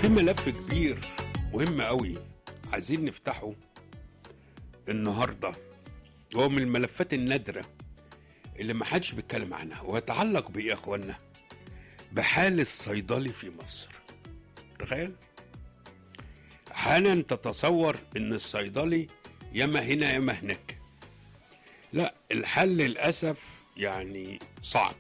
في ملف كبير مهم قوي عايزين نفتحه النهارده هو من الملفات النادره اللي ما حدش بيتكلم عنها ويتعلق بايه يا اخوانا بحال الصيدلي في مصر تخيل احيانا تتصور ان الصيدلي ياما هنا ياما هناك لا الحل للاسف يعني صعب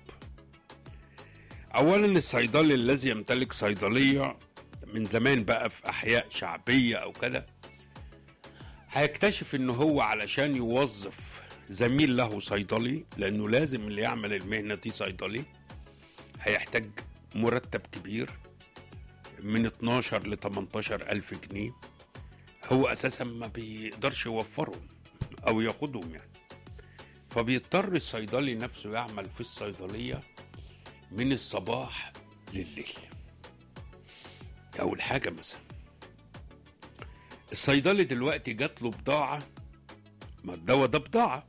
اولا الصيدلي الذي يمتلك صيدليه من زمان بقى في احياء شعبيه او كده هيكتشف ان هو علشان يوظف زميل له صيدلي لانه لازم اللي يعمل المهنه دي صيدلي هيحتاج مرتب كبير من 12 ل 18 ألف جنيه هو أساسا ما بيقدرش يوفرهم أو ياخدهم يعني فبيضطر الصيدلي نفسه يعمل في الصيدلية من الصباح لليل أول حاجة مثلا الصيدلي دلوقتي جات له بضاعة ما الدواء ده بضاعة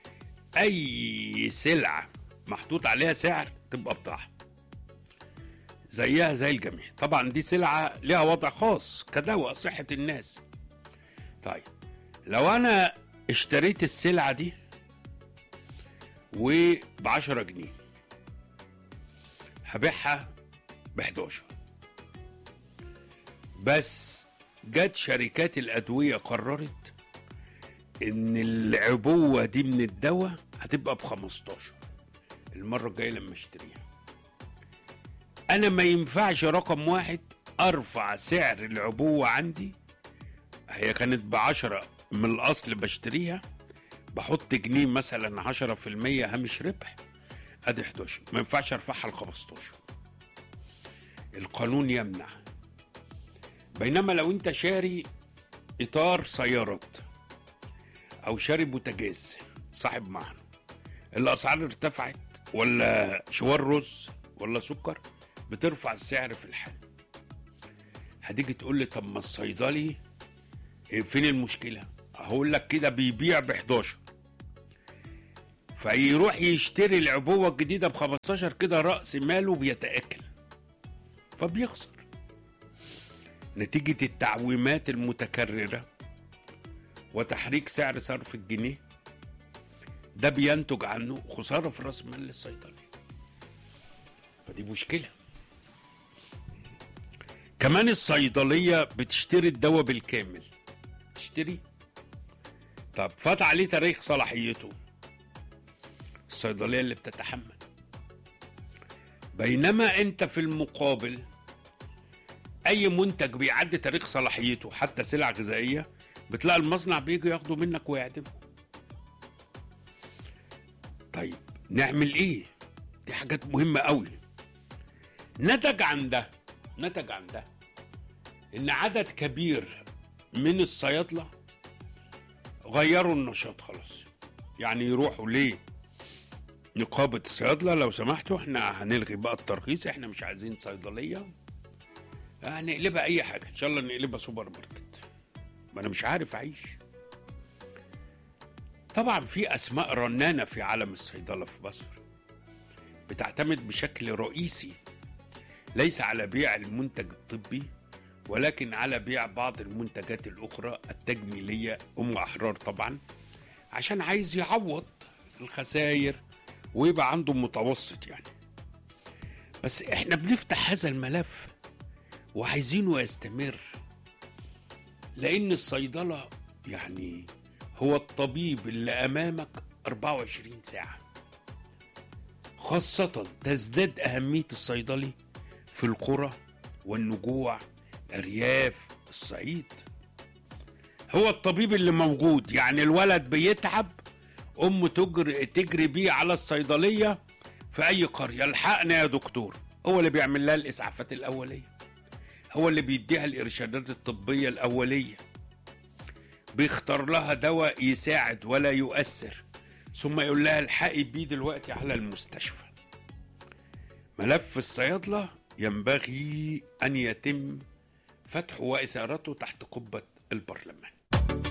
أي سلعة محطوط عليها سعر تبقى بضاعة زيها زي الجميع طبعا دي سلعة لها وضع خاص كدواء صحة الناس طيب لو أنا اشتريت السلعة دي وبعشرة جنيه هبيعها ب 11 بس جت شركات الأدوية قررت إن العبوة دي من الدواء هتبقى ب 15 المرة الجاية لما اشتريها أنا ما ينفعش رقم واحد أرفع سعر العبوة عندي هي كانت بعشرة من الأصل بشتريها بحط جنيه مثلا عشرة في المية هامش ربح ادي 11 ما ينفعش ارفعها ل 15 القانون يمنع بينما لو انت شاري اطار سيارات او شاري بوتاجاز صاحب معنى الاسعار ارتفعت ولا شوار رز ولا سكر بترفع السعر في الحال هتيجي تقول لي طب ما الصيدلي فين المشكله هقول لك كده بيبيع ب 11 فيروح يشتري العبوة الجديدة ب 15 كده رأس ماله بيتآكل فبيخسر نتيجة التعويمات المتكررة وتحريك سعر صرف الجنيه ده بينتج عنه خسارة في رأس مال الصيدلي فدي مشكلة كمان الصيدلية بتشتري الدواء بالكامل تشتري طب فات عليه تاريخ صلاحيته الصيدليه اللي بتتحمل بينما انت في المقابل اي منتج بيعدي تاريخ صلاحيته حتى سلع غذائيه بتلاقي المصنع بيجي ياخده منك ويعدمه طيب نعمل ايه دي حاجات مهمه قوي نتج عن ده نتج عن ده ان عدد كبير من الصيادله غيروا النشاط خلاص يعني يروحوا ليه نقابة الصيادلة لو سمحتوا احنا هنلغي بقى الترخيص احنا مش عايزين صيدلية هنقلبها اي حاجة ان شاء الله نقلبها سوبر ماركت ما انا مش عارف اعيش طبعا في اسماء رنانة في عالم الصيدلة في مصر بتعتمد بشكل رئيسي ليس على بيع المنتج الطبي ولكن على بيع بعض المنتجات الاخرى التجميلية ام احرار طبعا عشان عايز يعوض الخسائر ويبقى عنده متوسط يعني بس احنا بنفتح هذا الملف وعايزينه يستمر لان الصيدله يعني هو الطبيب اللي امامك 24 ساعه خاصه تزداد اهميه الصيدلي في القرى والنجوع ارياف الصعيد هو الطبيب اللي موجود يعني الولد بيتعب ام تجري تجري بيه على الصيدليه في اي قريه الحقنا يا دكتور هو اللي بيعمل لها الاسعافات الاوليه هو اللي بيديها الارشادات الطبيه الاوليه بيختار لها دواء يساعد ولا يؤثر ثم يقول لها الحقي بيه دلوقتي على المستشفى ملف الصيادله ينبغي ان يتم فتحه واثارته تحت قبه البرلمان